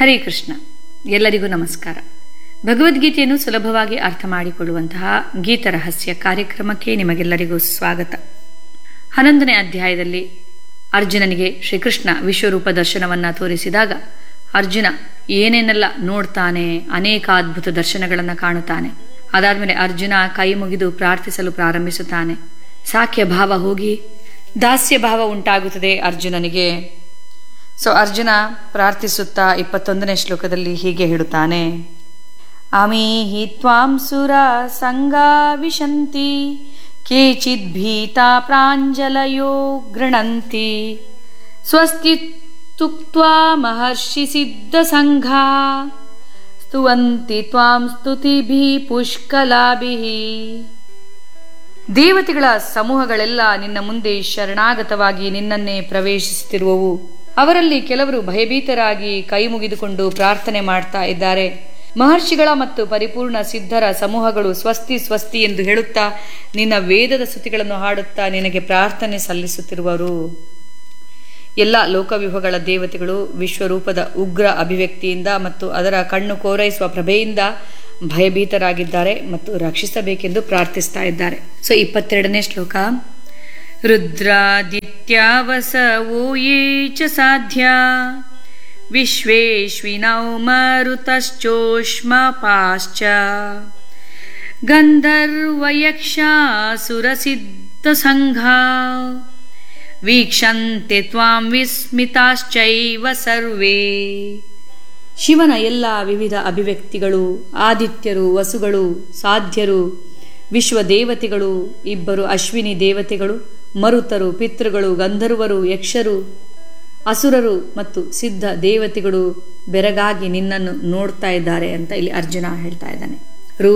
ಹರೇ ಕೃಷ್ಣ ಎಲ್ಲರಿಗೂ ನಮಸ್ಕಾರ ಭಗವದ್ಗೀತೆಯನ್ನು ಸುಲಭವಾಗಿ ಅರ್ಥ ಮಾಡಿಕೊಳ್ಳುವಂತಹ ಗೀತರಹಸ್ಯ ಕಾರ್ಯಕ್ರಮಕ್ಕೆ ನಿಮಗೆಲ್ಲರಿಗೂ ಸ್ವಾಗತ ಹನ್ನೊಂದನೇ ಅಧ್ಯಾಯದಲ್ಲಿ ಅರ್ಜುನನಿಗೆ ಶ್ರೀಕೃಷ್ಣ ವಿಶ್ವರೂಪ ದರ್ಶನವನ್ನು ತೋರಿಸಿದಾಗ ಅರ್ಜುನ ಏನೇನೆಲ್ಲ ನೋಡ್ತಾನೆ ಅನೇಕ ಅದ್ಭುತ ದರ್ಶನಗಳನ್ನು ಕಾಣುತ್ತಾನೆ ಅದಾದ್ಮೇಲೆ ಅರ್ಜುನ ಕೈ ಮುಗಿದು ಪ್ರಾರ್ಥಿಸಲು ಪ್ರಾರಂಭಿಸುತ್ತಾನೆ ಸಾಕ್ಯ ಭಾವ ಹೋಗಿ ದಾಸ್ಯ ಭಾವ ಉಂಟಾಗುತ್ತದೆ ಅರ್ಜುನನಿಗೆ ಸೊ ಅರ್ಜುನ ಪ್ರಾರ್ಥಿಸುತ್ತಾ ಇಪ್ಪತ್ತೊಂದನೇ ಶ್ಲೋಕದಲ್ಲಿ ಹೀಗೆ ಹೇಳುತ್ತಾನೆ ಅಮೀಹಿ ತ್ವಾಂ ಸುರ ಸಂಗಾ ವಿಶಂತಿ ಕೇಚಿದ್ ಭೀತಾ ಪ್ರಾಂಜಲಯೋ ಗೃಣಂತಿ ಸ್ವಸ್ತಿ ತುಕ್ತ್ವಾ ಮಹರ್ಷಿ ಸಿದ್ಧ ಸಂಘಾ ಸ್ತುವಂತಿ ತ್ವಾಂ ಸ್ತುತಿಭಿ ಪುಷ್ಕಲಾಭಿಃ ದೇವತೆಗಳ ಸಮೂಹಗಳೆಲ್ಲ ನಿನ್ನ ಮುಂದೆ ಶರಣಾಗತವಾಗಿ ನಿನ್ನನ್ನೇ ಪ್ರವೇಶಿಸುತ್ತಿರುವವು ಅವರಲ್ಲಿ ಕೆಲವರು ಭಯಭೀತರಾಗಿ ಕೈ ಮುಗಿದುಕೊಂಡು ಪ್ರಾರ್ಥನೆ ಮಾಡ್ತಾ ಇದ್ದಾರೆ ಮಹರ್ಷಿಗಳ ಮತ್ತು ಪರಿಪೂರ್ಣ ಸಿದ್ಧರ ಸಮೂಹಗಳು ಸ್ವಸ್ತಿ ಸ್ವಸ್ತಿ ಎಂದು ಹೇಳುತ್ತಾ ನಿನ್ನ ವೇದದ ಸ್ತುತಿಗಳನ್ನು ಹಾಡುತ್ತಾ ನಿನಗೆ ಪ್ರಾರ್ಥನೆ ಸಲ್ಲಿಸುತ್ತಿರುವರು ಎಲ್ಲ ಲೋಕವ್ಯೂಹಗಳ ದೇವತೆಗಳು ವಿಶ್ವರೂಪದ ಉಗ್ರ ಅಭಿವ್ಯಕ್ತಿಯಿಂದ ಮತ್ತು ಅದರ ಕಣ್ಣು ಕೋರೈಸುವ ಪ್ರಭೆಯಿಂದ ಭಯಭೀತರಾಗಿದ್ದಾರೆ ಮತ್ತು ರಕ್ಷಿಸಬೇಕೆಂದು ಪ್ರಾರ್ಥಿಸ್ತಾ ಇದ್ದಾರೆ ಸೊ ಇಪ್ಪತ್ತೆರಡನೇ ಶ್ಲೋಕ ರುದ್ರಾದಿತ್ಯಾವಸವೋ ಯೇ ಚ ಸಾಧ್ಯ ವಿಶ್ವೇಶ್ವಿನೌ ಮರುತಶ್ಚೋಷ್ಮಪಾಶ್ಚ ಗಂಧರ್ವಯಕ್ಷಾಸುರಸಿದ್ಧಸಂಘಾ ವೀಕ್ಷಂತೆ ತ್ವಾಂ ವಿಸ್ಮಿತಾಶ್ಚೈವ ಸರ್ವೇ ಶಿವನ ಎಲ್ಲ ವಿವಿಧ ಅಭಿವ್ಯಕ್ತಿಗಳು ಆದಿತ್ಯರು ವಸುಗಳು ಸಾಧ್ಯರು ವಿಶ್ವದೇವತೆಗಳು ಇಬ್ಬರು ಅಶ್ವಿನಿ ದೇವತೆಗಳು ಮರುತರು ಪಿತೃಗಳು ಗಂಧರ್ವರು ಯಕ್ಷರು ಅಸುರರು ಮತ್ತು ಸಿದ್ಧ ದೇವತೆಗಳು ಬೆರಗಾಗಿ ನಿನ್ನನ್ನು ನೋಡ್ತಾ ಇದ್ದಾರೆ ಅಂತ ಇಲ್ಲಿ ಅರ್ಜುನ ಹೇಳ್ತಾ ಇದ್ದಾನೆ